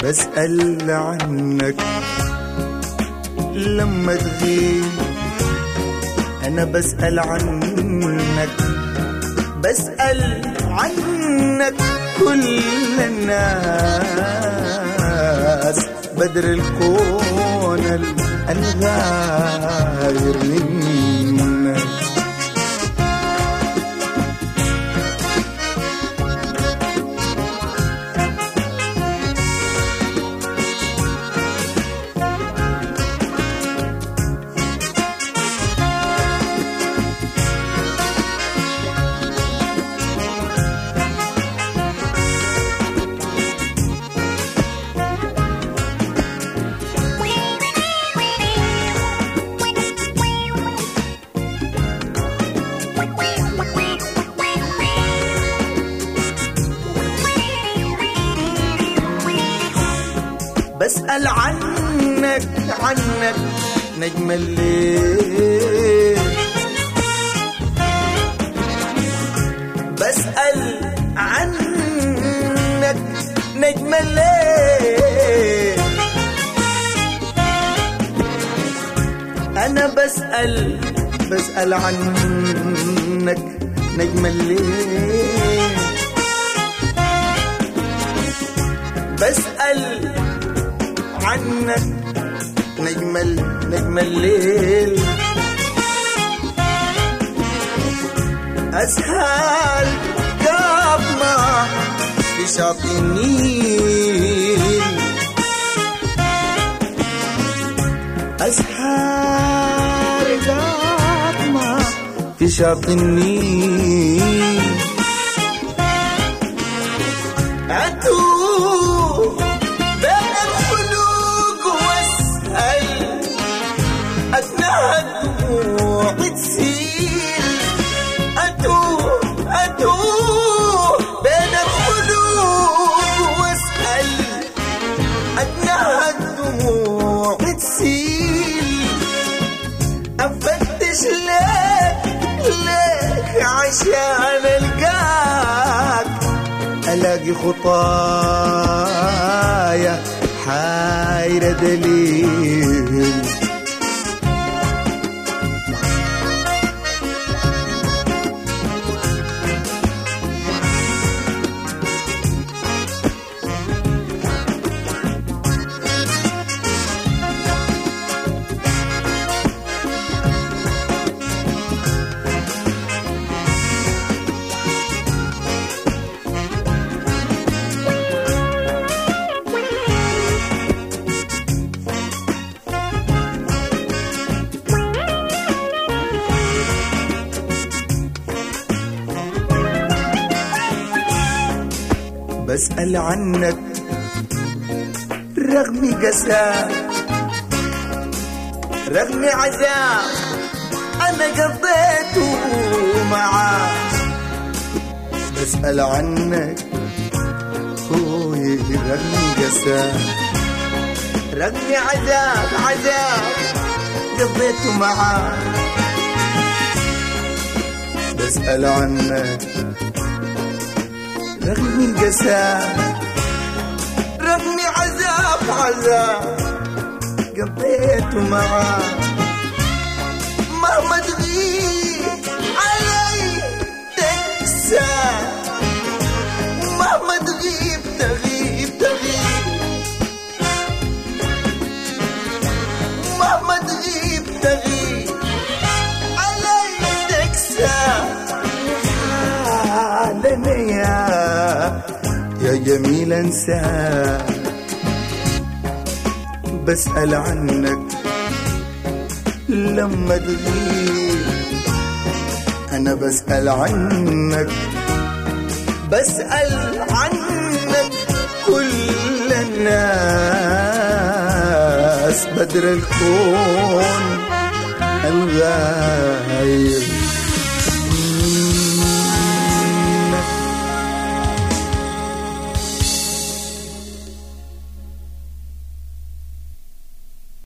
بسأل عنك لما تغيب أنا بسأل عنك بسأل عنك كل الناس بدر الكون الغاير منك بسأل عنك عنك نجم الليل بسأل عنك نجم الليل أنا بسأل بسأل عنك نجم الليل بسأل عنك نجم نجم الليل أسهل قاطمة في شاطئ النيل أسهل قاطمة في شاطئ النيل أتوه بين الخلوق واسأل أثناء الدموع تسيل أتوه أتوه بين الخلوق واسأل أثناء الدموع تسيل أفتش لك لك عشان ألقاك ألاقي خطايا حايرة دليل بسأل عنك رغم قساء رغم عذاب أنا قضيته معاك بسأل عنك خوي رغم قساء رغم عذاب عذاب قضيته معاك بسأل عنك رغم القساء رغم عذاب عذاب قضيته معاه مهما تغيب علي تنسى مهما تغيب تغيب تغيب مهما تغيب تغيب علي تكسى حالنا يا يا جميل انسى بسأل عنك لما تغيب انا بسأل عنك بسأل عنك كل الناس بدر الكون الغايب